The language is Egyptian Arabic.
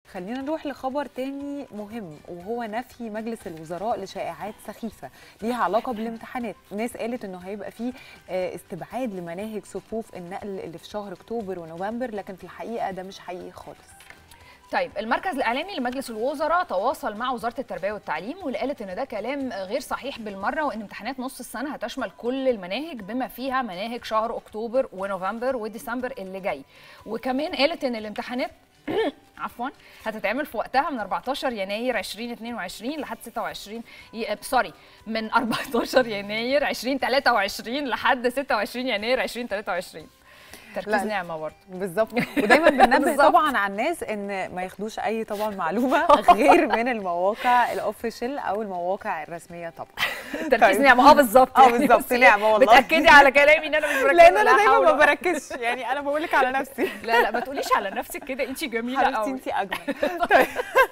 خلينا نروح لخبر تاني مهم وهو نفي مجلس الوزراء لشائعات سخيفه ليها علاقه بالامتحانات ناس قالت انه هيبقى في آه، استبعاد لمناهج صفوف النقل اللي في شهر اكتوبر ونوفمبر لكن في الحقيقه ده مش حقيقي خالص طيب المركز الاعلامي لمجلس الوزراء تواصل مع وزاره التربيه والتعليم واللي قالت ان ده كلام غير صحيح بالمره وان امتحانات نص السنه هتشمل كل المناهج بما فيها مناهج شهر اكتوبر ونوفمبر وديسمبر اللي جاي وكمان قالت ان الامتحانات عفوا هتتعمل في وقتها من 14 يناير 2022 لحد 26 ي- سوري من 14 يناير 2023 لحد 26 يناير 2023 تركيز لا. نعمه برضه بالظبط ودايما بننبه بالظبط. طبعا على الناس ان ما ياخدوش اي طبعا معلومه غير من المواقع الاوفيشال او المواقع الرسميه طبعا تركيز طيب. نعمه اه بالظبط اه يعني بالظبط بس نعمه والله بتاكدي على كلامي ان انا مش مركزه لان انا لا دايما حول ما ولا- بركزش يعني انا بقول لك على نفسي لا لا ما تقوليش على نفسك كده انت جميله حبيبتي قوي انت اجمل طيب